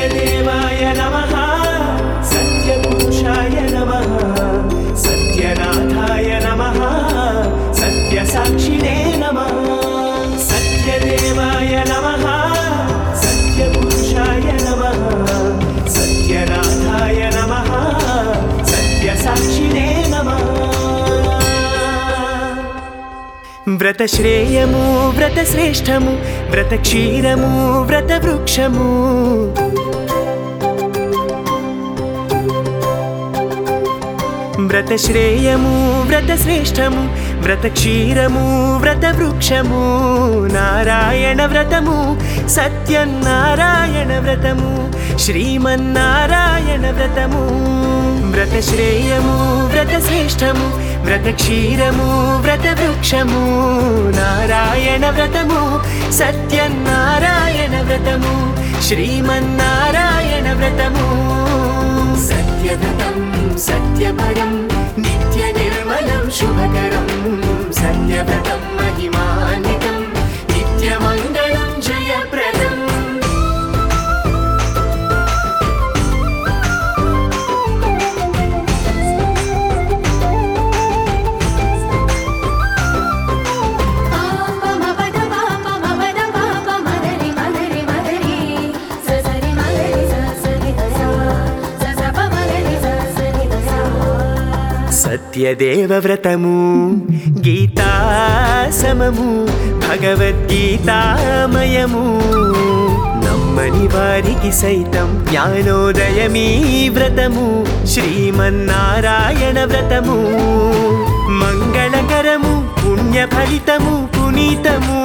సత్యదేవాయ నమ సత్యపురుషాయ నమ సత్యనాథాయ నమ సత్యసాక్షిణే నమ సత్యదేవాయ నమ సత్యపురుషాయ నమ సత్యనాథాయ నమ సత్యసాక్షిణే నమ వ్రత శ్రేయము వ్రత శ్రేష్టము వ్రత క్షీరము వ్రత వృక్షము వ్రత శ్రేయము వ్రత శ్రేష్టము వ్రత క్షీరము వ్రత వృక్షము నారాయణ వ్రతము సత్యనారాయణ వ్రతము శ్రీమన్నారాయణ వ్రతము వ్రత శ్రేయము వ్రత శ్రేష్టము వ్రత క్షీరము వ్రత వృక్షము నారాయణ వ్రతము సత్యనారాయణ వ్రతము శ్రీమన్నారాయణ వ్రతము సత్యవ్రతం సత్యపరం నిత్య నిర్మలం శుభకరం సత్యవ్రతం మహిమాన్వితం నిత్యమంగళం జయప్రదం పాపమపద పాపమపద పాప మదరి మదరి మదరి ససరి మదరి ససరి దసా ససప మదరి ససరి దసా సత్యదేవ వ్రతము గీతా సమము భగవద్గీతామయము నమ్మని వారికి సైతం జ్ఞానోదయమీ వ్రతము శ్రీమన్నారాయణ వ్రతము మంగళకరము పుణ్య ఫలితము పునీతము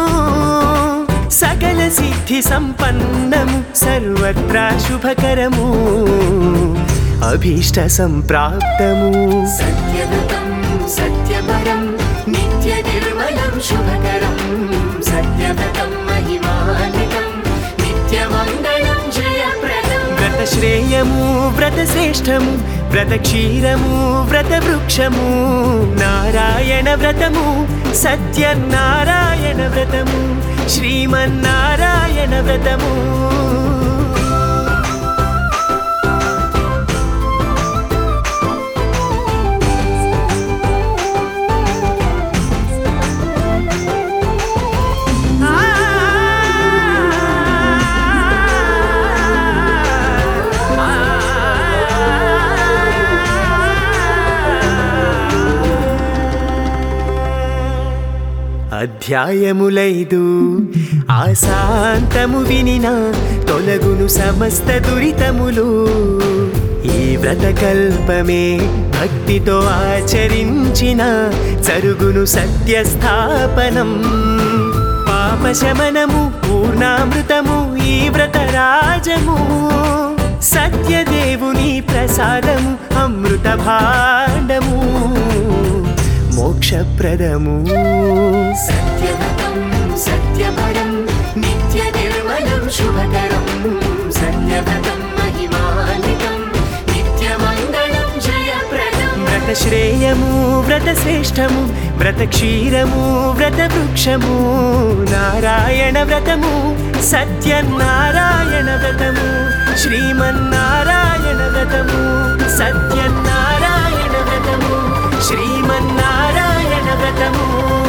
సకల సిద్ధి సంపన్నము సర్వత్రా శుభకరము అభీష్ట సంప్రాప్తము సత్యవ్రతం సత్యపరం నిత్య నిర్మలం శుభకరం సత్యవ్రతం మహిమాన్వితం నిత్యమంగళం జయప్రదం వ్రత శ్రేయము వ్రత శ్రేష్టము వ్రత క్షీరము వ్రత వృక్షము నారాయణ వ్రతము సత్యనారాయణ వ్రతము శ్రీమన్నారాయణ వ్రతము అధ్యాయములైదు ఆశాంతము వినిన తొలగును సమస్త దురితములు ఈ వ్రతకల్పమే భక్తితో ఆచరించిన చరుగును సత్యస్థాపనం పాపశమనము పూర్ణామృతము ఈ వ్రతరాజము సత్యదేవుని ప్రసాదము అమృత భాండము మోక్షప్రదము సత్యవతం సత్యపరం నిత్య నిర్మలం శుభకరం సత్యవతం మహిమాన్వితం నిత్యమంగళం జయప్రదం వ్రత శ్రేయము వ్రత శ్రేష్టము వ్రత క్షీరము వ్రత వృక్షము నారాయణ వ్రతము సత్యనారాయణ వ్రతము శ్రీమన్నారాయణ వ్రతము సత్యనారాయణ వ్రతము శ్రీమన్నారాయణ వ్రతము